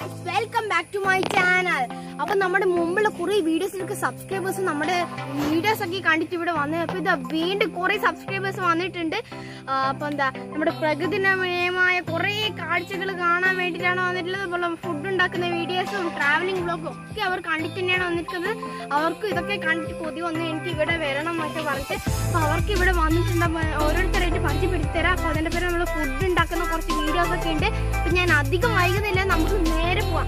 guys welcome back to my channel അപ്പൊ നമ്മുടെ മുമ്പുള്ള കുറെ വീഡിയോസിലൊക്കെ സബ്സ്ക്രൈബേഴ്സ് നമ്മുടെ വീഡിയോസ് ഒക്കെ കണ്ടിട്ട് ഇവിടെ വന്നു അപ്പൊ ഇത് വീണ്ടും കുറെ സബ്സ്ക്രൈബേഴ്സ് വന്നിട്ടുണ്ട് ആ, അപ്പൊ എന്താ നമ്മുടെ പ്രകൃതിരമയമായ കുറെ കാഴ്ചകൾ കാണാൻ വേണ്ടിയിട്ടാണ് വന്നിട്ടുള്ളത് അതുപോലെ ഫുഡ് ഉണ്ടാക്കുന്ന വീഡിയോസും ട്രാവലിംഗ് വ്ളോഗും ഒക്കെ അവർ കണ്ടിട്ട് തന്നെയാണ് വന്നിരിക്കുന്നത് അവർക്ക് ഇതൊക്കെ കണ്ടിട്ട് കൊതി വന്ന് എനിക്ക് ഇവിടെ വരണം എന്നൊക്കെ പറഞ്ഞിട്ട് അപ്പൊ അവർക്ക് ഇവിടെ വന്നിട്ടുണ്ട് അപ്പൊ ഓരോരുത്തരായിട്ട് പരിചയപ്പെടുത്തി തരാം അപ്പൊ അതിന്റെ പേര് നമ്മൾ ഫുഡ് ഉണ്ടാക്കുന്ന കുറച്ച് വീഡിയോസ് ഒക്കെ ഉണ്ട് അപ്പൊ ഞാൻ അധികം വൈകുന്നില്ല നമുക്ക് നേരെ പോവാം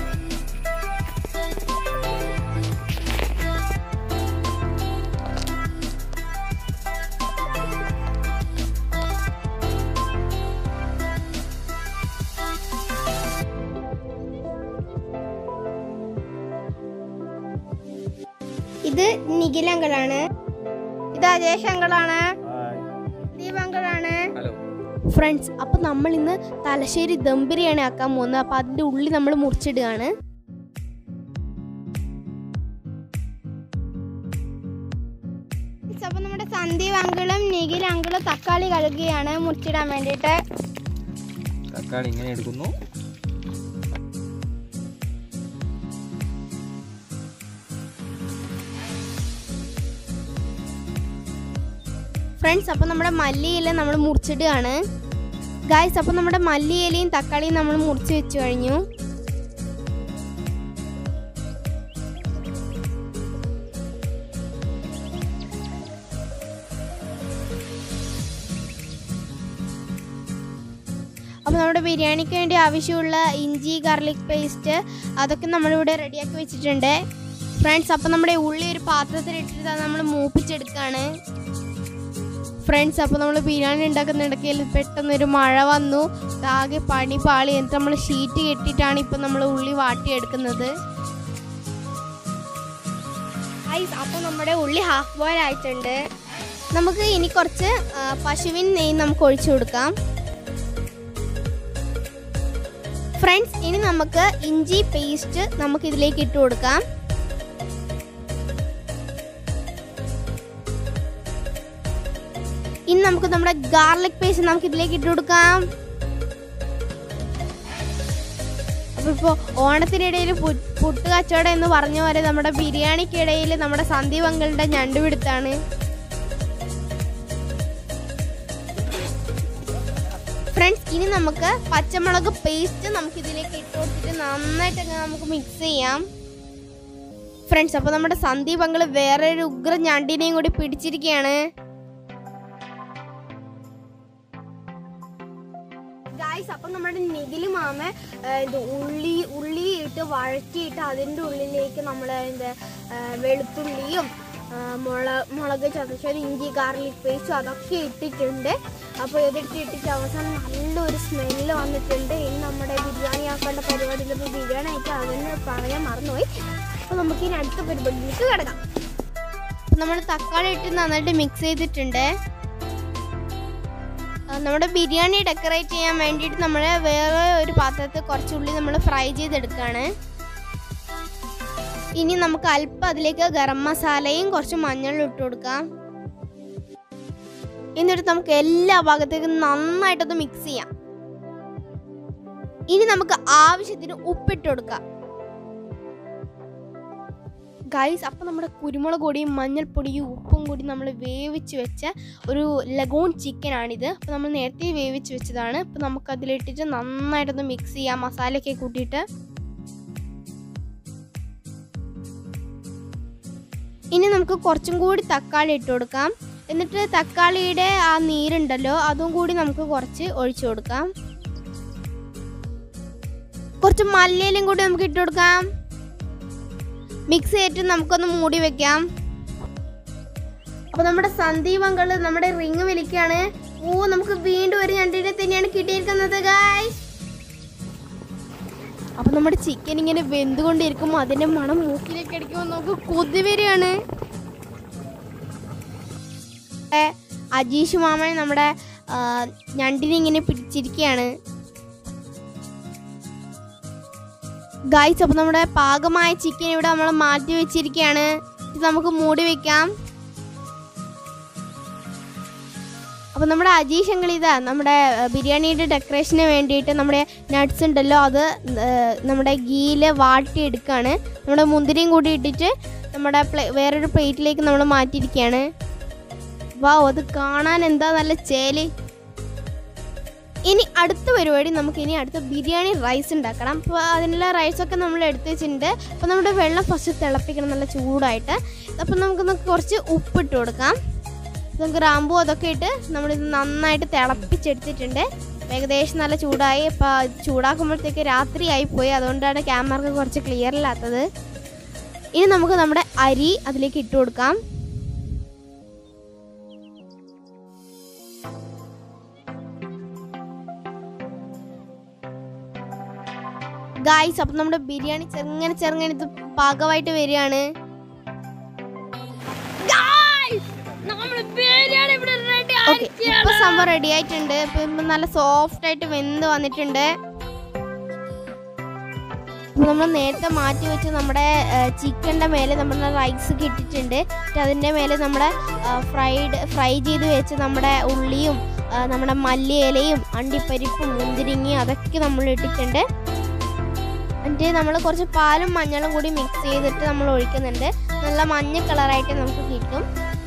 ഇത് നിഖിലങ്കളാണ് ഇത് അജേഷ് അങ്കളാണ് ദീപങ്കളാണ് ഹലോ ഫ്രണ്ട്സ് അപ്പൊ നമ്മൾ ഇന്ന് തലശ്ശേരി ദം ബിരിയാണി ആക്കാൻ പോകുന്നത് അപ്പൊ അതിന്റെ ഉള്ളി നമ്മൾ മുറിച്ചിടുകയാണ് അപ്പൊ നമ്മുടെ സന്ദീപ് അങ്കിളും നിഖിൽ അങ്കിളും തക്കാളി കഴുകുകയാണ് മുറിച്ചിടാൻ വേണ്ടിയിട്ട് തക്കാളി ഇങ്ങനെ എടുക്കുന്നു ഫ്രണ്ട്സ് അപ്പോൾ നമ്മുടെ മല്ലിയില നമ്മൾ മുറിച്ചിടുകയാണ് ഗായ്സ് അപ്പോൾ നമ്മുടെ മല്ലിയിലയും തക്കാളിയും നമ്മൾ മുറിച്ച് വെച്ച് കഴിഞ്ഞു അപ്പോൾ നമ്മുടെ ബിരിയാണിക്ക് വേണ്ടി ആവശ്യമുള്ള ഇഞ്ചി ഗാർലിക് പേസ്റ്റ് അതൊക്കെ നമ്മളിവിടെ റെഡിയാക്കി വെച്ചിട്ടുണ്ട് ഫ്രണ്ട്സ് അപ്പോൾ നമ്മുടെ ഉള്ളി ഒരു പാത്രത്തിൽ ഇട്ടിട്ട് അത് നമ്മൾ മൂപ്പിച്ചെടുക്കുകയാണ് ഫ്രണ്ട്സ് അപ്പോൾ നമ്മൾ ബിരിയാണി ഉണ്ടാക്കുന്നിടയ്ക്കിൽ പെട്ടെന്നൊരു മഴ വന്നു ആകെ പണി പാളി എന്നിട്ട് നമ്മൾ ഷീറ്റ് കെട്ടിയിട്ടാണ് ഇപ്പം നമ്മൾ ഉള്ളി വാട്ടിയെടുക്കുന്നത് അപ്പോൾ നമ്മുടെ ഉള്ളി ഹാഫ് ബോയിൽ ആയിട്ടുണ്ട് നമുക്ക് ഇനി കുറച്ച് ആ, പശുവിൻ നെയ്യ് നമുക്ക് ഒഴിച്ചു കൊടുക്കാം ഫ്രണ്ട്സ് ഇനി നമുക്ക് ഇഞ്ചി പേസ്റ്റ് നമുക്ക് ഇതിലേക്ക് ഇട്ട് കൊടുക്കാം ഇനി നമുക്ക് നമ്മുടെ ഗാർലിക് പേസ്റ്റ് നമുക്ക് ഇതിലേക്ക് ഇട്ട് കൊടുക്കാം അപ്പൊ ഇപ്പോ ഓണത്തിനിടയിൽ പു- പുട്ട് കച്ചവടം എന്ന് പറഞ്ഞ പോലെ നമ്മുടെ ബിരിയാണിക്കിടയിൽ നമ്മുടെ സന്ദീപ് അങ്കളുടെ ഞണ്ടുപിടുത്താണ് ഫ്രണ്ട്സ് ഇനി നമുക്ക് പച്ചമുളക് പേസ്റ്റ് നമുക്ക് ഇതിലേക്ക് ഇട്ട് കൊടുത്തിട്ട് നന്നായിട്ട് അങ്ങ് നമുക്ക് മിക്സ് ചെയ്യാം ഫ്രണ്ട്സ് അപ്പോൾ നമ്മുടെ സന്ദീപ് അങ്കിള് വേറെ ഒരു ഉഗ്ര ഞണ്ടിനെയും കൂടി പിടിച്ചിരിക്കുകയാണ് ഗായ്സ് അപ്പം നമ്മുടെ നിഖില് മാമ ആ, ഇത് ഉള്ളി ഉള്ളി ഇട്ട് വഴറ്റിയിട്ട് അതിൻ്റെ ഉള്ളിലേക്ക് നമ്മൾ എന്താ വെളുത്തുള്ളിയും ആ, മുള മുളക് ചതച്ചത് ഇഞ്ചി ഗാർലിക് പേസ്റ്റും അതൊക്കെ ഇട്ടിട്ടുണ്ട് അപ്പോൾ ഇതിട്ട് ഇട്ടിട്ട് അവസാനം നല്ലൊരു സ്മെല്ല് വന്നിട്ടുണ്ട് ഇനി നമ്മുടെ ബിരിയാണി ആക്കേണ്ട പരിപാടിയിൽ ഇപ്പോൾ ബിരിയാണി ആയിട്ട് അതിന് പറയാൻ മറന്നുപോയി അപ്പോൾ നമുക്ക് ഇനി അടുത്ത പരിപാടിയിലേക്ക് കിടക്കാം അപ്പോൾ നമ്മൾ തക്കാളി ഇട്ട് നന്നായിട്ട് മിക്സ് ചെയ്തിട്ടുണ്ട് ആ, നമ്മുടെ ബിരിയാണി ഡെക്കറേറ്റ് ചെയ്യാൻ വേണ്ടിയിട്ട് നമ്മൾ വേറെ ഒരു പാത്രത്തിൽ കുറച്ച് ഉള്ളി നമ്മൾ ഫ്രൈ ചെയ്തെടുക്കുകയാണ് ഇനി നമുക്ക് അല്പം അതിലേക്ക് ഗരം മസാലയും കുറച്ച് മഞ്ഞളും ഇട്ട് കൊടുക്കാം എന്നിട്ട് നമുക്ക് എല്ലാ ഭാഗത്തേക്കും നന്നായിട്ടൊന്ന് മിക്സ് ചെയ്യാം ഇനി നമുക്ക് ആവശ്യത്തിന് ഉപ്പിട്ട് കൊടുക്കാം ഗൈസ് അപ്പം നമ്മുടെ കുരുമുളക് പൊടിയും മഞ്ഞൾപ്പൊടിയും ഉപ്പും കൂടി നമ്മൾ വേവിച്ച് വെച്ച ഒരു ലഗോൺ ചിക്കൻ ആണിത് അപ്പോൾ നമ്മൾ നേരത്തെ വേവിച്ച് വെച്ചതാണ് അപ്പോൾ നമുക്ക് അതിലിട്ടിട്ട് നന്നായിട്ടൊന്ന് മിക്സ് ചെയ്യാം മസാലയൊക്കെ കൂട്ടിയിട്ട് ഇനി നമുക്ക് കുറച്ചും കൂടി തക്കാളി ഇട്ട് കൊടുക്കാം എന്നിട്ട് തക്കാളിയുടെ ആ നീരുണ്ടല്ലോ അതും കൂടി നമുക്ക് കുറച്ച് ഒഴിച്ചു കൊടുക്കാം കുറച്ച് മല്ലിയിലും കൂടി നമുക്ക് ഇട്ട് കൊടുക്കാം മിക്സ് ചെയ്തിട്ട് നമുക്കൊന്ന് മൂടി വെക്കാം അപ്പൊ നമ്മുടെ സന്ദീപ് അങ്കള് നമ്മുടെ റിങ് വലിക്കാണ് ഓ നമുക്ക് വീണ്ടും ഒരു ഞണ്ടിനെ തന്നെയാണ് കിട്ടിയിരിക്കുന്നത് ഗായ്സ് അപ്പൊ നമ്മുടെ ചിക്കൻ ഇങ്ങനെ വെന്തുകൊണ്ടിരിക്കുമ്പോൾ അതിന്റെ മണം മൂക്കിലേക്ക് അടിക്കുമ്പോൾ നമുക്ക് കൊതി വരികയാണ് ഏ, അജീഷ് മാമൻ നമ്മുടെ ആ, ഞണ്ടിനെ ഇങ്ങനെ പിടിച്ചിരിക്കുകയാണ് ഗായ്സ് അപ്പോൾ നമ്മുടെ പാകമായ ചിക്കൻ ഇവിടെ നമ്മൾ മാറ്റി വെച്ചിരിക്കുകയാണ് ഇത് നമുക്ക് മൂടി വെക്കാം അപ്പോൾ നമ്മുടെ അജീഷ് അങ്കിൾ ഇതാ നമ്മുടെ ആ, ബിരിയാണിയുടെ ഡെക്കറേഷന് വേണ്ടിയിട്ട് നമ്മുടെ നട്ട്സ് ഉണ്ടല്ലോ അത് ആ, നമ്മുടെ ഗീയിൽ വാട്ടിയെടുക്കുകയാണ് നമ്മുടെ മുന്തിരിയും കൂടി ഇട്ടിട്ട് നമ്മുടെ പ്ലേ വേറൊരു പ്ലേറ്റിലേക്ക് നമ്മൾ മാറ്റിയിരിക്കുകയാണ് വാ അത് കാണാൻ എന്താ നല്ല ചേല് ഇനി അടുത്ത പരിപാടി നമുക്ക് ഇനി അടുത്ത ബിരിയാണി റൈസ് ഉണ്ടാക്കണം അപ്പോൾ അതിനുള്ള റൈസൊക്കെ നമ്മൾ എടുത്ത് വെച്ചിട്ടുണ്ട് അപ്പോൾ നമ്മുടെ വെള്ളം ഫസ്റ്റ് തിളപ്പിക്കണം നല്ല ചൂടായിട്ട് അപ്പോൾ നമുക്കൊന്ന് കുറച്ച് ഉപ്പിട്ട് കൊടുക്കാം നമുക്ക് റാമ്പു അതൊക്കെ ഇട്ട് നമ്മളിത് നന്നായിട്ട് തിളപ്പിച്ചെടുത്തിട്ടുണ്ട് ഏകദേശം നല്ല ചൂടായി അപ്പോൾ ഇത് ചൂടാക്കുമ്പോഴത്തേക്ക് രാത്രിയായി പോയി അതുകൊണ്ടാണ് ക്യാമറക്ക് കുറച്ച് ക്ലിയർ ഇല്ലാത്തത് ഇനി നമുക്ക് നമ്മുടെ അരി അതിലേക്ക് ഇട്ട് കൊടുക്കാം ഗായ്സ് അപ്പം നമ്മുടെ ബിരിയാണി ചെറുങ്ങനെ ചെറുങ്ങനെ ഇത് പാകമായിട്ട് വരികയാണ് ഓക്കെ ഇപ്പൊ സംഭവം റെഡി ആയിട്ടുണ്ട് ഇപ്പൊ ഇപ്പൊ നല്ല സോഫ്റ്റ് ആയിട്ട് വെന്ത് വന്നിട്ടുണ്ട് നമ്മൾ നേരത്തെ മാറ്റി വെച്ച് നമ്മുടെ ചിക്കൻ്റെ മേലെ നമ്മുടെ റൈസ് ഇട്ടിട്ടുണ്ട് എന്നിട്ട് അതിൻ്റെ മേലെ നമ്മുടെ ഫ്രൈഡ് ഫ്രൈ ചെയ്ത് വെച്ച് നമ്മുടെ ഉള്ളിയും ആ, നമ്മുടെ മല്ലിയിലയും അണ്ടിപ്പരിപ്പും മുന്തിരിങ്ങയും അതൊക്കെ നമ്മൾ ഇട്ടിട്ടുണ്ട് എന്നിട്ട് നമ്മൾ കുറച്ച് പാലും മഞ്ഞളും കൂടി മിക്സ് ചെയ്തിട്ട് നമ്മൾ ഒഴിക്കുന്നുണ്ട് നല്ല മഞ്ഞ കളറായിട്ട് നമുക്ക് കിട്ടും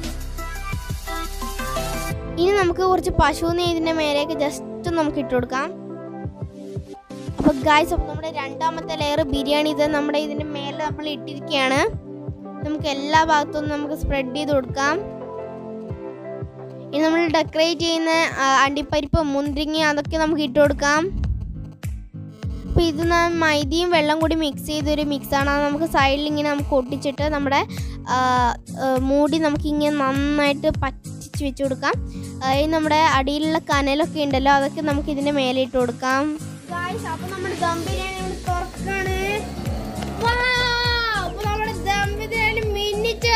ഇനി നമുക്ക് കുറച്ച് പശു നെയ്തിൻ്റെ മേലേക്ക് ജസ്റ്റ് നമുക്ക് ഇട്ട് കൊടുക്കാം അപ്പോൾ ഗായ്സ് അപ്പോൾ നമ്മുടെ രണ്ടാമത്തെ ലെയർ ബിരിയാണി ഇത് നമ്മുടെ ഇതിൻ്റെ മേലെ നമ്മൾ ഇട്ടിരിക്കുകയാണ് നമുക്ക് എല്ലാ ഭാഗത്തും നമുക്ക് സ്പ്രെഡ് ചെയ്ത് കൊടുക്കാം ഇനി നമ്മൾ ഡെക്കറേറ്റ് ചെയ്യുന്ന ആ, അണ്ടിപ്പരിപ്പ് മുന്തിരിങ്ങ അതൊക്കെ നമുക്ക് ഇട്ട് കൊടുക്കാം അപ്പോൾ ഇത് നാം മൈദയും വെള്ളം കൂടി മിക്സ് ചെയ്തൊരു മിക്സാണ് അത് നമുക്ക് സൈഡിൽ ഇങ്ങനെ നമുക്ക് ഒട്ടിച്ചിട്ട് നമ്മുടെ ആ, ആ, മൂടി നമുക്ക് ഇങ്ങനെ നന്നായിട്ട് പറ്റിച്ച് വെച്ച് കൊടുക്കാം ആ, ഇനി നമ്മുടെ അടിയിലുള്ള കനലൊക്കെ ഉണ്ടല്ലോ അതൊക്കെ നമുക്ക് ഇതിൻ്റെ മേലെ ഇട്ട് കൊടുക്കാം അപ്പോൾ നമ്മുടെ ദം ബിരിയാണി ഇവിടെ തുറക്കാണ് അപ്പോൾ നമ്മുടെ ദം ബിരിയാണി മിന്നിട്ട്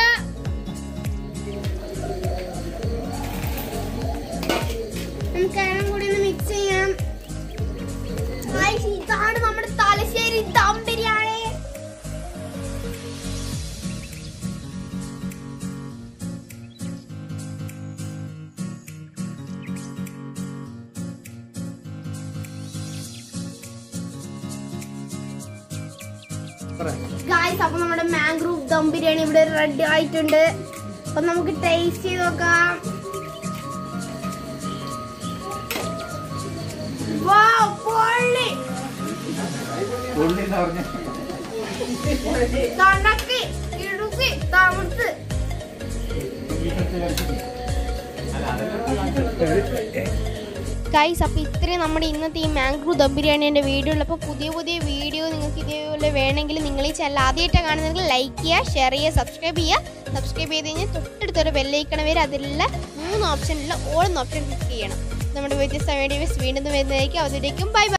നമുക്ക് എല്ലാം കൂടി ഒന്ന് മിക്സ് ചെയ്യാം Guys, ഇതാണ് നമ്മുടെ തലശ്ശേരി ദം ബിരിയാണി ഗായ്സ് അപ്പൊ നമ്മുടെ മാംഗ്രൂവ് ദം ബിരിയാണി ഇവിടെ റെഡി ആയിട്ടുണ്ട് അപ്പൊ നമുക്ക് ടേസ്റ്റ് ചെയ്ത് നോക്കാം Wow, പൊള്ളി തണക്കി ഇടുക്കി തണുത്ത് ഗൈസ് അപ്പോൾ ഇത്രയും നമ്മുടെ ഇന്നത്തെ ഈ മാംഗ്രൂ ദം ബിരിയാണീൻ്റെ വീഡിയോ ഉള്ളപ്പോൾ പുതിയ പുതിയ വീഡിയോ നിങ്ങൾക്ക് ഇതേപോലെ വേണമെങ്കിൽ നിങ്ങൾ ഈ ചാനൽ ആദ്യമായിട്ടാണ് കാണുന്നെങ്കിൽ ലൈക്ക് ചെയ്യുക ഷെയർ ചെയ്യുക സബ്സ്ക്രൈബ് ചെയ്യുക സബ്സ്ക്രൈബ് ചെയ്ത് കഴിഞ്ഞാൽ തൊട്ടടുത്തൊരു ബെല്ലൈക്കണ വരെ അതിലുള്ള മൂന്ന് ഓപ്ഷനിലുള്ള ഓൾ ഓപ്ഷൻ ക്ലിക്ക് ചെയ്യണം നമ്മുടെ വ്യത്യസ്ത വീഡിയോസ് വീണ്ടും വരുന്നതായിരിക്കും അതിലേക്കും ബൈ ബൈ